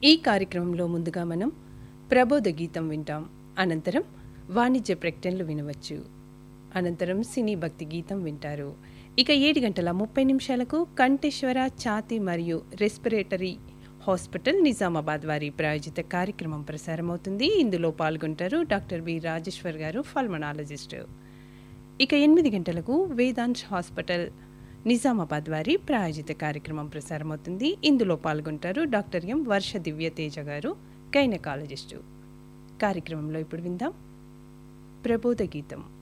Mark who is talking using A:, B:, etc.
A: ఈ కార్యక్రమంలో ముందుగా మనం ప్రబోధ గీతం వింటాం అనంతరం వాణిజ్య ప్రకటనలు వినవచ్చు అనంతరం సినీ భక్తి గీతం వింటారు ఇక ఏడు గంటల ముప్పై నిమిషాలకు కంఠేశ్వర ఛాతి మరియు రెస్పిరేటరీ హాస్పిటల్ నిజామాబాద్ వారి ప్రాయోజిత కార్యక్రమం ప్రసారమవుతుంది ఇందులో పాల్గొంటారు డాక్టర్ బి రాజేశ్వర్ గారు ఫల్మనాలజిస్ట్ ఇక ఎనిమిది గంటలకు వేదాంశ్ హాస్పిటల్ నిజామాబాద్ వారి ప్రాయోజిత కార్యక్రమం ప్రసారమవుతుంది ఇందులో పాల్గొంటారు డాక్టర్ ఎం వర్ష దివ్య తేజ గారు గైనకాలజిస్టు కార్యక్రమంలో ఇప్పుడు విందాం ప్రబోధ గీతం